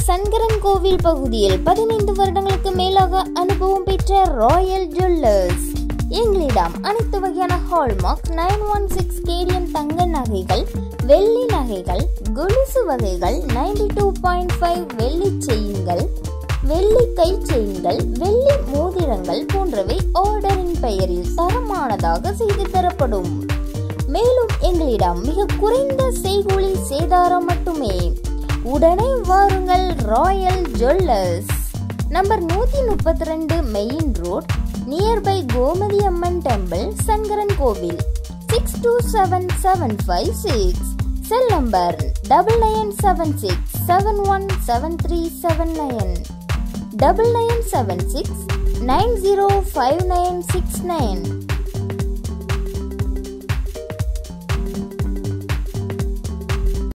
சங்கரன் கோவில் பகுதியில் பதினைந்து வருடங்களுக்கு மேலாக அனுபவம் பெற்ற ராயல் ஜுவல்லர்ஸ் எங்களிடம் அனைத்து வகையான hallmark nine one six KDM தங்க நகைகள் வெள்ளி நகைகள் கொலுசு வகைகள் நைன்டி டூ பாயிண்ட் ஃபைவ் வெள்ளி செயின்கள் வெள்ளி கை செயின்கள் வெள்ளி மோதிரங்கள் போன்றவை ஆர்டரின் பெயரில் தரமானதாக செய்து தரப்படும் மேலும் எங்களிடம் மிக குறைந்த செய்கூலி சேதாரம் மட்டுமே உடனே வாருங்கள் ராயல் ஜுவல்லர்ஸ் நம்பர் நூத்தி முப்பத்தி ரெண்டு main road nearby Gomathi Amman temple Sankaran Kovil six two seven seven five six cell number double nine seven six seven one seven three seven nine double nine seven six nine zero five nine six nine